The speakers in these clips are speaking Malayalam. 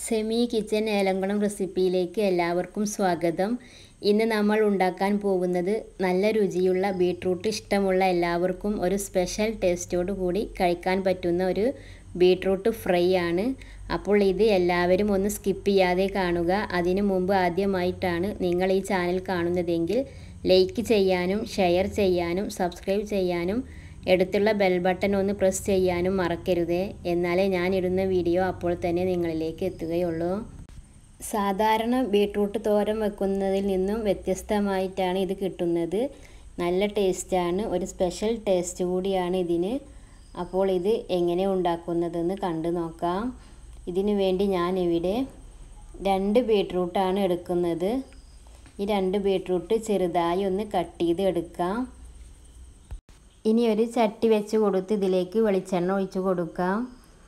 സെമി കിച്ചൻ ഏലംകുളം റെസിപ്പിയിലേക്ക് എല്ലാവർക്കും സ്വാഗതം ഇന്ന് നമ്മൾ ഉണ്ടാക്കാൻ പോകുന്നത് നല്ല രുചിയുള്ള ബീട്രൂട്ട് ഇഷ്ടമുള്ള എല്ലാവർക്കും ഒരു സ്പെഷ്യൽ ടേസ്റ്റോട് കൂടി കഴിക്കാൻ പറ്റുന്ന ഒരു ബീട്രൂട്ട് ഫ്രൈ ആണ് അപ്പോൾ ഇത് എല്ലാവരും ഒന്ന് സ്കിപ്പ് ചെയ്യാതെ കാണുക അതിനു മുമ്പ് ആദ്യമായിട്ടാണ് നിങ്ങൾ ഈ ചാനൽ കാണുന്നതെങ്കിൽ ലൈക്ക് ചെയ്യാനും ഷെയർ ചെയ്യാനും സബ്സ്ക്രൈബ് ചെയ്യാനും എടുത്തുള്ള ബെൽ ബട്ടൺ ഒന്ന് പ്രസ് ചെയ്യാനും മറക്കരുതേ എന്നാലേ ഞാൻ ഇടുന്ന വീഡിയോ അപ്പോൾ തന്നെ നിങ്ങളിലേക്ക് എത്തുകയുള്ളൂ സാധാരണ ബീട്രൂട്ട് തോരൻ വെക്കുന്നതിൽ നിന്നും വ്യത്യസ്തമായിട്ടാണ് ഇത് കിട്ടുന്നത് നല്ല ടേസ്റ്റാണ് ഒരു സ്പെഷ്യൽ ടേസ്റ്റ് കൂടിയാണ് ഇതിന് അപ്പോൾ ഇത് എങ്ങനെ ഉണ്ടാക്കുന്നതെന്ന് കണ്ടു നോക്കാം ഇതിനു വേണ്ടി ഞാൻ ഇവിടെ രണ്ട് ബീട്രൂട്ടാണ് എടുക്കുന്നത് ഈ രണ്ട് ബീട്രൂട്ട് ചെറുതായി ഒന്ന് കട്ട് ചെയ്ത് എടുക്കാം ഇനി ഒരു ചട്ടി വെച്ച് കൊടുത്ത് ഇതിലേക്ക് വെളിച്ചെണ്ണ ഒഴിച്ച് കൊടുക്കാം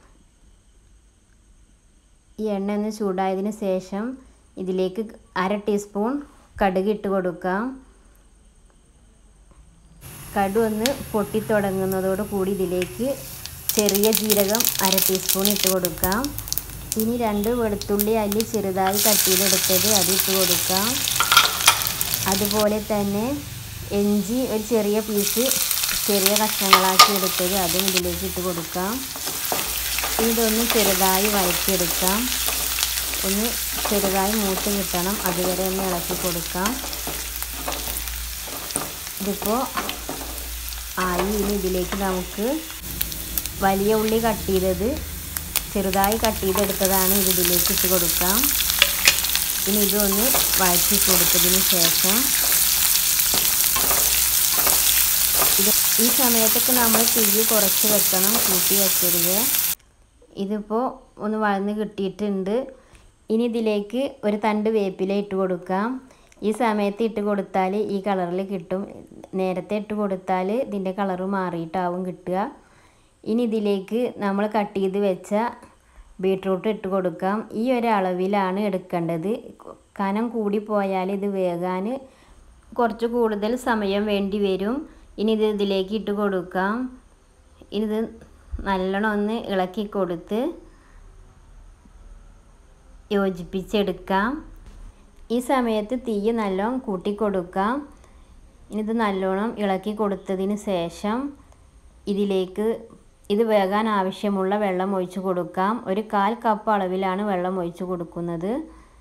ഈ എണ്ണ ഒന്ന് ചൂടായതിന് ശേഷം ഇതിലേക്ക് അര ടീസ്പൂൺ കടുക് ഇട്ട് കൊടുക്കാം കടു ഒന്ന് പൊട്ടിത്തുടങ്ങുന്നതോട് കൂടി ഇതിലേക്ക് ചെറിയ ജീരകം അര ടീസ്പൂൺ ഇട്ട് കൊടുക്കാം ഇനി രണ്ട് വെളുത്തുള്ളി അല്ലി ചെറുതായി കട്ട് ചെയ്തെടുത്തത് അത് ഇട്ട് കൊടുക്കാം അതുപോലെ തന്നെ ഇഞ്ചി ഒരു ചെറിയ പീസ് ചെറിയ കഷ്ണങ്ങളാക്കി എടുത്തത് അതും ഇതിലേക്ക് ഇട്ട് കൊടുക്കാം ഇതൊന്ന് ചെറുതായി വഴറ്റിയെടുക്കാം ഒന്ന് ചെറുതായി മൂത്ത് കിട്ടണം അതുവരെ ഒന്ന് ഇളക്കി കൊടുക്കാം ഇതിപ്പോൾ ആയി ഇനി ഇതിലേക്ക് നമുക്ക് വലിയ ഉള്ളി കട്ട് ചെയ്തത് ചെറുതായി കട്ട് ചെയ്തെടുത്തതാണ് ഇത് ഇതിലേക്ക് ഇട്ട് കൊടുക്കാം ഇനി ഇതൊന്ന് വഴറ്റി കൊടുത്തതിന് ശേഷം ഇത് ഈ സമയത്തൊക്കെ നമ്മൾ തീ കുറച്ച് വെക്കണം കൂട്ടി വെക്കരുത് ഇതിപ്പോൾ ഒന്ന് വഴന്ന് കിട്ടിയിട്ടുണ്ട് ഇനി ഇതിലേക്ക് ഒരു തണ്ട് വേപ്പില ഇട്ട് കൊടുക്കാം ഈ സമയത്ത് ഇട്ട് കൊടുത്താൽ ഈ കളറിൽ കിട്ടും നേരത്തെ ഇട്ട് കൊടുത്താൽ ഇതിൻ്റെ കളറ് മാറിയിട്ടാവും കിട്ടുക ഇനി ഇതിലേക്ക് നമ്മൾ കട്ട് ചെയ്ത് വെച്ച ബീട്രൂട്ട് ഇട്ട് കൊടുക്കാം ഈ ഒരു അളവിലാണ് എടുക്കേണ്ടത് കനം കൂടി പോയാൽ ഇത് വേകാൻ കുറച്ച് കൂടുതൽ സമയം വേണ്ടി വരും ഇനി ഇത് ഇതിലേക്ക് ഇട്ട് കൊടുക്കാം ഇനി ഇത് നല്ലോണം ഒന്ന് ഇളക്കി കൊടുത്ത് യോജിപ്പിച്ചെടുക്കാം ഈ സമയത്ത് തീ നല്ലോണം കൂട്ടി കൊടുക്കാം ഇനി ഇത് നല്ലോണം ഇളക്കി കൊടുത്തതിന് ശേഷം ഇതിലേക്ക് ഇത് വേകാൻ ആവശ്യമുള്ള വെള്ളം ഒഴിച്ച് കൊടുക്കാം ഒരു കാൽ കപ്പ് അളവിലാണ് വെള്ളം ഒഴിച്ച് കൊടുക്കുന്നത്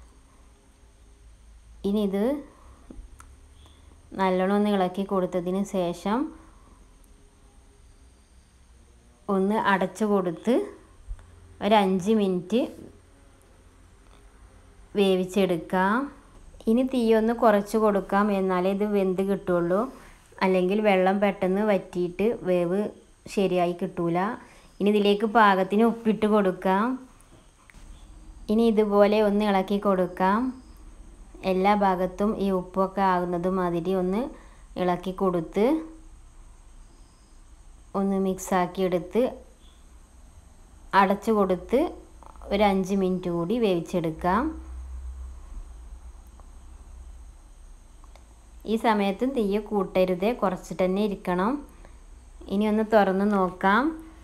ഇനി ഇത് നല്ലോണം ഒന്ന് ഇളക്കി കൊടുത്തതിന് ശേഷം ഒന്ന് അടച്ചു കൊടുത്ത് ഒരു അഞ്ച് മിനിറ്റ് വേവിച്ചെടുക്കാം ഇനി തീ ഒന്ന് കുറച്ച് കൊടുക്കാം എന്നാലേ ഇത് വെന്ത് കിട്ടുള്ളൂ അല്ലെങ്കിൽ വെള്ളം പെട്ടെന്ന് വറ്റിയിട്ട് വേവ് ശരിയായി കിട്ടൂല ഇനി ഇതിലേക്ക് പാകത്തിന് ഉപ്പിട്ട് കൊടുക്കാം ഇനി ഇതുപോലെ ഒന്ന് ഇളക്കി കൊടുക്കാം എല്ലാ ഭാഗത്തും ഈ ഉപ്പൊക്കെ ആകുന്നത് മാതിരി ഒന്ന് ഇളക്കി കൊടുത്ത് ഒന്ന് മിക്സാക്കി എടുത്ത് അടച്ചു കൊടുത്ത് ഒരു അഞ്ച് മിനിറ്റ് കൂടി വേവിച്ചെടുക്കാം ഈ സമയത്ത് തീയ കൂട്ടരുത് കുറച്ചിട്ട് തന്നെ ഇരിക്കണം ഇനി ഒന്ന് തുറന്ന് നോക്കാം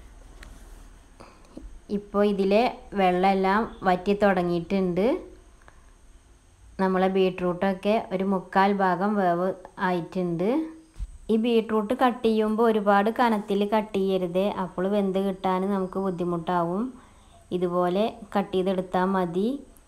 ഇപ്പോൾ ഇതിലെ വെള്ളമെല്ലാം വറ്റി തുടങ്ങിയിട്ടുണ്ട് നമ്മളെ ബീട്രൂട്ടൊക്കെ ഒരു മുക്കാൽ ഭാഗം വേവ് ആയിട്ടുണ്ട് ഈ ബീട്രൂട്ട് കട്ട് ചെയ്യുമ്പോൾ ഒരുപാട് കനത്തിൽ കട്ട് ചെയ്യരുത് അപ്പോൾ വെന്ത് കിട്ടാൻ നമുക്ക് ബുദ്ധിമുട്ടാവും ഇതുപോലെ കട്ട് ചെയ്തെടുത്താൽ മതി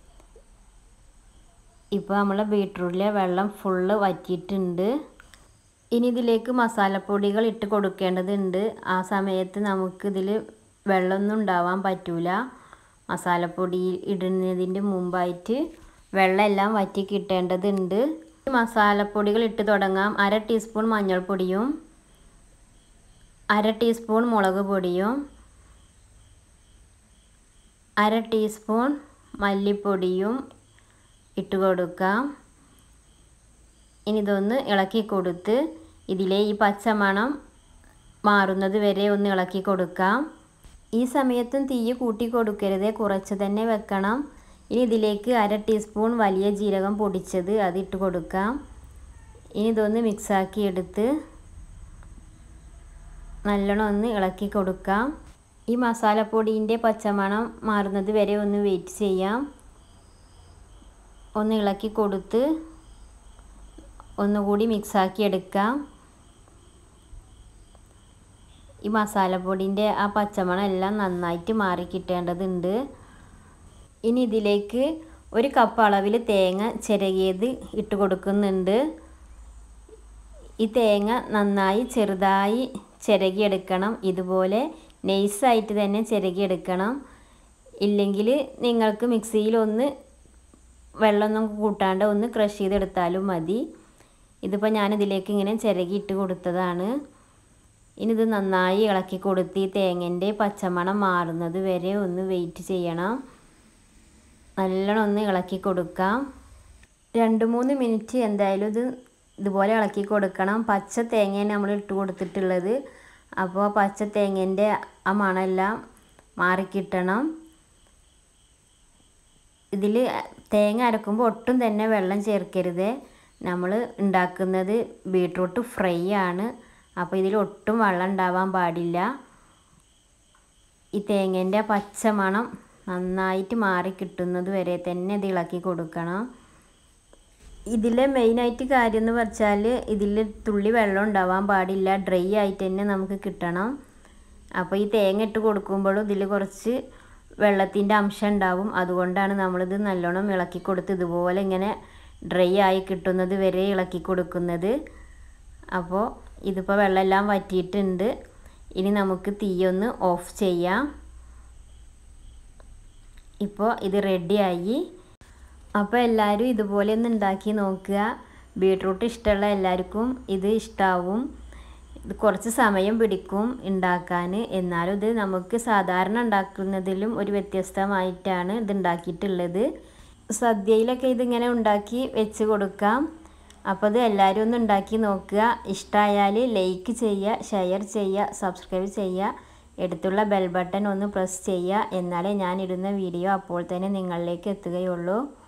ഇപ്പോൾ നമ്മളെ ബീട്രൂട്ടിലെ വെള്ളം ഫുള്ള് വറ്റിയിട്ടുണ്ട് ഇനി ഇതിലേക്ക് മസാലപ്പൊടികൾ ഇട്ട് കൊടുക്കേണ്ടതുണ്ട് ആ സമയത്ത് നമുക്കിതിൽ വെള്ളമൊന്നും ഉണ്ടാവാൻ പറ്റൂല മസാലപ്പൊടി ഇടുന്നതിൻ്റെ മുമ്പായിട്ട് വെള്ളമെല്ലാം വറ്റി കിട്ടേണ്ടതുണ്ട് മസാലപ്പൊടികൾ ഇട്ട് തുടങ്ങാം അര ടീസ്പൂൺ മഞ്ഞൾപ്പൊടിയും അര ടീസ്പൂൺ മുളക് പൊടിയും അര ടീസ്പൂൺ മല്ലിപ്പൊടിയും ഇട്ട് കൊടുക്കാം ഇനി ഇതൊന്ന് ഇളക്കി കൊടുത്ത് ഇതിലെ ഈ പച്ചമണം മാറുന്നത് വരെ ഒന്ന് ഇളക്കി കൊടുക്കാം ഈ സമയത്തും തീ കൂട്ടി കൊടുക്കരുത് കുറച്ച് തന്നെ വെക്കണം ഇനി ഇതിലേക്ക് അര ടീസ്പൂൺ വലിയ ജീരകം പൊടിച്ചത് അത് ഇട്ട് കൊടുക്കാം ഇനി ഇതൊന്ന് മിക്സാക്കി എടുത്ത് നല്ലോണം ഒന്ന് ഇളക്കി കൊടുക്കാം ഈ മസാലപ്പൊടീൻ്റെ പച്ചമണം മാറുന്നത് വരെ ഒന്ന് വെയിറ്റ് ചെയ്യാം ഒന്ന് ഇളക്കി കൊടുത്ത് ഒന്നുകൂടി മിക്സാക്കി എടുക്കാം ഈ മസാലപ്പൊടീൻ്റെ ആ പച്ചമണം എല്ലാം നന്നായിട്ട് മാറി കിട്ടേണ്ടതുണ്ട് ഇനി ഇതിലേക്ക് ഒരു കപ്പ് അളവിൽ തേങ്ങ ചിരകിയത് ഇട്ട് കൊടുക്കുന്നുണ്ട് ഈ തേങ്ങ നന്നായി ചെറുതായി ചിരകിയെടുക്കണം ഇതുപോലെ നെയ്സായിട്ട് തന്നെ ചിരകിയെടുക്കണം ഇല്ലെങ്കിൽ നിങ്ങൾക്ക് മിക്സിയിൽ ഒന്ന് വെള്ളമൊന്നും കൂട്ടാണ്ട് ഒന്ന് ക്രഷ് ചെയ്തെടുത്താലും മതി ഇതിപ്പോൾ ഞാനിതിലേക്ക് ഇങ്ങനെ ചിരകി ഇട്ട് കൊടുത്തതാണ് ഇനി ഇത് നന്നായി ഇളക്കി കൊടുത്ത് ഈ തേങ്ങൻ്റെ പച്ചമണം മാറുന്നത് വരെ ഒന്ന് വെയിറ്റ് ചെയ്യണം നല്ലോണം ഒന്ന് ഇളക്കി കൊടുക്കാം രണ്ട് മൂന്ന് മിനിറ്റ് എന്തായാലും ഇത് ഇതുപോലെ ഇളക്കി കൊടുക്കണം പച്ച തേങ്ങയാണ് നമ്മൾ ഇട്ട് കൊടുത്തിട്ടുള്ളത് അപ്പോൾ പച്ച തേങ്ങേൻ്റെ ആ മണമെല്ലാം മാറിക്കിട്ടണം ഇതിൽ തേങ്ങ അരക്കുമ്പോൾ ഒട്ടും തന്നെ വെള്ളം ചേർക്കരുത് നമ്മൾ ഉണ്ടാക്കുന്നത് ബീട്രൂട്ട് ഫ്രൈ ആണ് അപ്പോൾ ഇതിൽ ഒട്ടും വെള്ളം ഉണ്ടാവാൻ പാടില്ല ഈ തേങ്ങേൻ്റെ പച്ച മണം നന്നായിട്ട് മാറി കിട്ടുന്നത് വരെ തന്നെ ഇത് ഇളക്കി കൊടുക്കണം ഇതിലെ മെയിനായിട്ട് കാര്യം എന്ന് വെച്ചാൽ ഇതിൽ തുള്ളി വെള്ളം ഉണ്ടാവാൻ പാടില്ല ഡ്രൈ ആയിട്ട് തന്നെ നമുക്ക് കിട്ടണം അപ്പോൾ ഈ തേങ്ങ ഇട്ട് കൊടുക്കുമ്പോഴും ഇതിൽ കുറച്ച് വെള്ളത്തിൻ്റെ അംശം ഉണ്ടാവും അതുകൊണ്ടാണ് നമ്മളിത് നല്ലോണം ഇളക്കി കൊടുത്ത് ഇതുപോലെ ഇങ്ങനെ ഡ്രൈ ആയി കിട്ടുന്നത് വരെ ഇളക്കി കൊടുക്കുന്നത് അപ്പോൾ ഇതിപ്പോൾ വെള്ളമെല്ലാം വറ്റിയിട്ടുണ്ട് ഇനി നമുക്ക് തീയൊന്ന് ഓഫ് ചെയ്യാം ഇപ്പോൾ ഇത് റെഡിയായി അപ്പോൾ എല്ലാവരും ഇതുപോലെ ഒന്ന് ഉണ്ടാക്കി നോക്കുക ബീട്രൂട്ട് ഇഷ്ടമുള്ള എല്ലാവർക്കും ഇത് ഇഷ്ടാവും ഇത് കുറച്ച് സമയം പിടിക്കും ഉണ്ടാക്കാൻ എന്നാലും ഇത് നമുക്ക് സാധാരണ ഉണ്ടാക്കുന്നതിലും ഒരു വ്യത്യസ്തമായിട്ടാണ് ഇത് ഉണ്ടാക്കിയിട്ടുള്ളത് സദ്യയിലൊക്കെ ഇതിങ്ങനെ ഉണ്ടാക്കി വെച്ച് കൊടുക്കാം അപ്പോൾ ഇത് എല്ലാവരും ഒന്ന് ഉണ്ടാക്കി നോക്കുക ഇഷ്ടമായാൽ ലൈക്ക് ചെയ്യുക ഷെയർ ചെയ്യുക സബ്സ്ക്രൈബ് ചെയ്യുക എടുത്തുള്ള ബെൽ ബട്ടൺ ഒന്ന് പ്രസ് ചെയ്യുക എന്നാലേ ഞാൻ ഇടുന്ന വീഡിയോ അപ്പോൾ തന്നെ നിങ്ങളിലേക്ക് എത്തുകയുള്ളൂ